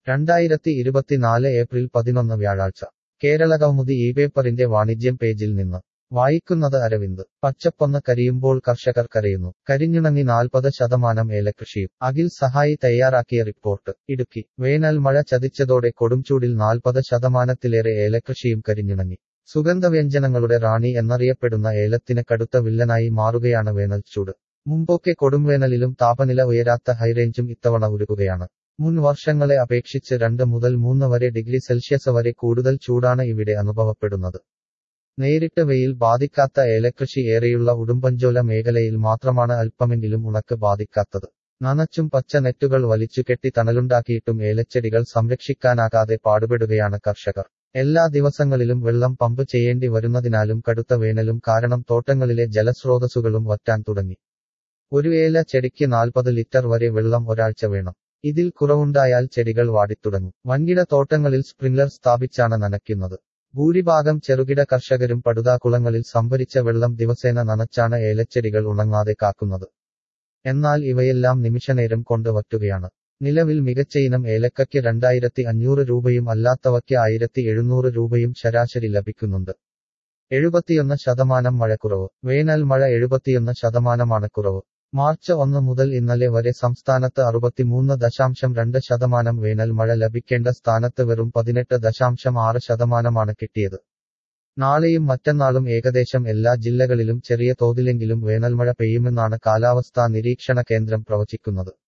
രണ്ടായിരത്തി ഇരുപത്തിനാല് ഏപ്രിൽ പതിനൊന്ന് വ്യാഴാഴ്ച കേരള കൗമുദി ഈ പേപ്പറിന്റെ വാണിജ്യം പേജിൽ നിന്ന് വായിക്കുന്നത് അരവിന്ദ് പച്ചപ്പൊന്ന് കരിയുമ്പോൾ കർഷകർ കരയുന്നു കരിഞ്ഞുണങ്ങി നാൽപ്പത് ശതമാനം ഏലകൃഷിയും അഖിൽ സഹായി തയ്യാറാക്കിയ റിപ്പോർട്ട് ഇടുക്കി വേനൽ മഴ ചതിച്ചതോടെ കൊടുംചൂടിൽ നാൽപ്പത് ശതമാനത്തിലേറെ ഏലകൃഷിയും കരിഞ്ഞുണങ്ങി സുഗന്ധവ്യഞ്ജനങ്ങളുടെ റാണി എന്നറിയപ്പെടുന്ന ഏലത്തിന് കടുത്ത വില്ലനായി മാറുകയാണ് വേനൽച്ചൂട് മുമ്പൊക്കെ കൊടുംവേനലിലും താപനില ഉയരാത്ത ഹൈറേഞ്ചും ഇത്തവണ ഉരുകുകയാണ് മുൻ വർഷങ്ങളെ അപേക്ഷിച്ച് രണ്ട് മുതൽ മൂന്ന് വരെ ഡിഗ്രി സെൽഷ്യസ് വരെ കൂടുതൽ ചൂടാണ് ഇവിടെ അനുഭവപ്പെടുന്നത് നേരിട്ട് വെയിൽ ബാധിക്കാത്ത ഏലകൃഷി ഏറെയുള്ള ഉടുമ്പഞ്ചോല മേഖലയിൽ മാത്രമാണ് അല്പമെങ്കിലും ഉണക്ക് ബാധിക്കാത്തത് നനച്ചും പച്ച നെറ്റുകൾ വലിച്ചു കെട്ടി തണലുണ്ടാക്കിയിട്ടും ഏലച്ചെടികൾ സംരക്ഷിക്കാനാകാതെ പാടുപെടുകയാണ് കർഷകർ എല്ലാ ദിവസങ്ങളിലും വെള്ളം പമ്പ് ചെയ്യേണ്ടി വരുന്നതിനാലും കടുത്ത വേനലും കാരണം തോട്ടങ്ങളിലെ ജലസ്രോതസ്സുകളും വറ്റാൻ തുടങ്ങി ഒരു ഏല ചെടിക്ക് നാൽപ്പത് ലിറ്റർ വരെ വെള്ളം ഒരാഴ്ച വേണം ഇതിൽ കുറവുണ്ടായാൽ ചെടികൾ വാടിത്തുടങ്ങും വൻകിട തോട്ടങ്ങളിൽ സ്പ്രിംഗ്ലർ സ്ഥാപിച്ചാണ് നനയ്ക്കുന്നത് ഭൂരിഭാഗം ചെറുകിട കർഷകരും പടുതാക്കുളങ്ങളിൽ സംഭരിച്ച വെള്ളം ദിവസേന നനച്ചാണ് ഏലച്ചെടികൾ ഉണങ്ങാതെ കാക്കുന്നത് എന്നാൽ ഇവയെല്ലാം നിമിഷനേരം കൊണ്ട് വറ്റുകയാണ് നിലവിൽ മികച്ച ഇനം ഏലക്കയ്ക്ക് രണ്ടായിരത്തി അഞ്ഞൂറ് രൂപയും അല്ലാത്തവയ്ക്ക് ആയിരത്തി എഴുന്നൂറ് രൂപയും ശരാശരി ലഭിക്കുന്നുണ്ട് എഴുപത്തിയൊന്ന് ശതമാനം മഴക്കുറവ് വേനൽ മഴ എഴുപത്തിയൊന്ന് ശതമാനമാണ് കുറവ് മാർച്ച് ഒന്ന് മുതൽ ഇന്നലെ വരെ സംസ്ഥാനത്ത് അറുപത്തിമൂന്ന് ദശാംശം രണ്ട് ശതമാനം വേനൽ മഴ ലഭിക്കേണ്ട സ്ഥാനത്ത് വെറും പതിനെട്ട് ദശാംശം ആറ് ശതമാനമാണ് കിട്ടിയത് നാളെയും മറ്റന്നാളും ഏകദേശം എല്ലാ ജില്ലകളിലും ചെറിയ തോതിലെങ്കിലും വേനൽമഴ പെയ്യുമെന്നാണ് കാലാവസ്ഥാ നിരീക്ഷണ കേന്ദ്രം പ്രവചിക്കുന്നത്